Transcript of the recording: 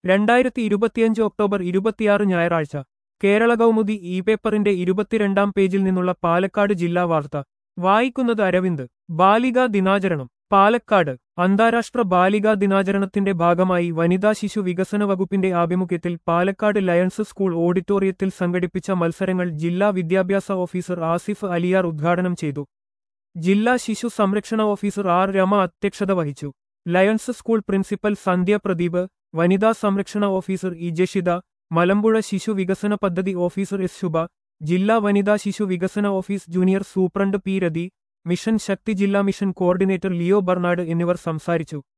രണ്ടായിരത്തി ഇരുപത്തിയഞ്ച് ഒക്ടോബർ ഇരുപത്തിയാറ് ഞായറാഴ്ച കേരള കൗമുദി ഇ പേപ്പറിന്റെ ഇരുപത്തിരണ്ടാം പേജിൽ നിന്നുള്ള പാലക്കാട് ജില്ലാ വാർത്ത വായിക്കുന്നത് അരവിന്ദ് ബാലികാ ദിനാചരണം പാലക്കാട് അന്താരാഷ്ട്ര ബാലികാ ദിനാചരണത്തിന്റെ ഭാഗമായി വനിതാ ശിശു വികസന വകുപ്പിന്റെ ആഭിമുഖ്യത്തിൽ പാലക്കാട് ലയൺസ് സ്കൂൾ ഓഡിറ്റോറിയത്തിൽ സംഘടിപ്പിച്ച മത്സരങ്ങൾ ജില്ലാ വിദ്യാഭ്യാസ ഓഫീസർ ആസിഫ് അലിയാർ ഉദ്ഘാടനം ചെയ്തു ജില്ലാ ശിശു സംരക്ഷണ ഓഫീസർ ആർ രമ അധ്യക്ഷത വഹിച്ചു lions school principal Sandhya Pradeep വനിതാ സംരക്ഷണ ഓഫീസർ ഇ ജഷിത മലമ്പുഴ ശിശു വികസന പദ്ധതി ഓഫീസർ എസ് ശുഭ ജില്ലാ വനിതാ ശിശു വികസന office junior superintendent P Rathi mission Shakti ജില്ലാ മിഷൻ കോർഡിനേറ്റർ ലിയോ ബർണാഡ് എന്നിവർ സംസാരിച്ചു